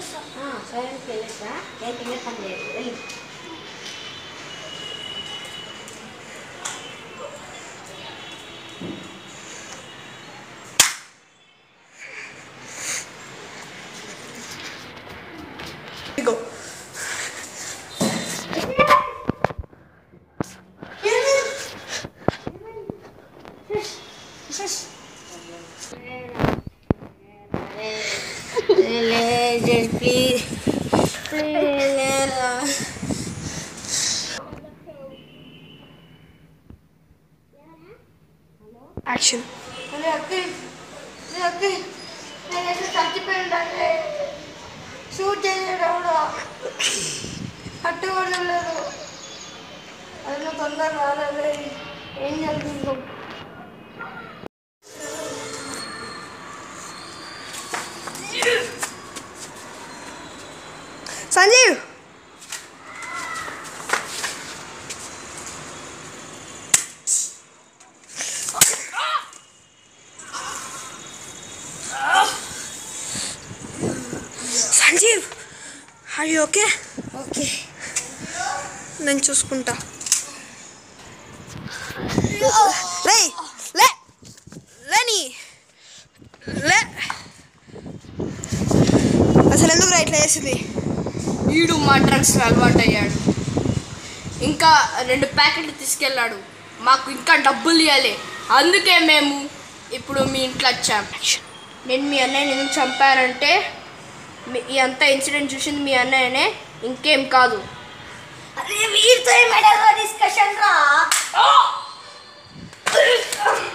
silence వెళ్ళేసా నేను finger పని లేదు వెళ్ళి ఇగో ప్లీజ్ యాక్షన్ చచ్చిపోయిందండి షూట్ చేయడం కూడా పట్టుకోవడం లేదు అది తొందర రాలేదు ఏం జరుగుతుందో సంజీవ్ సంజీవ్ అయ్యి ఓకే ఓకే నేను చూసుకుంటా లే లే లేని లే అసలు ఎందుకు రా ఇట్లా చేసింది వీడు మా డ్రగ్స్ అలవాటు అయ్యాడు ఇంకా రెండు ప్యాకెట్లు తీసుకెళ్ళాడు మాకు ఇంకా డబ్బులు ఇవ్వాలి అందుకే మేము ఇప్పుడు మీ ఇంట్లో వచ్చాం నేను మీ అన్నయ్యని ఎందుకు చంపానంటే మీ- ఈ అంతా ఇన్సిడెంట్ చూసింది మీ అన్నయ్యనే ఇంకేం కాదు అరే వీరితో ఏమైనా డిస్కషన్ రా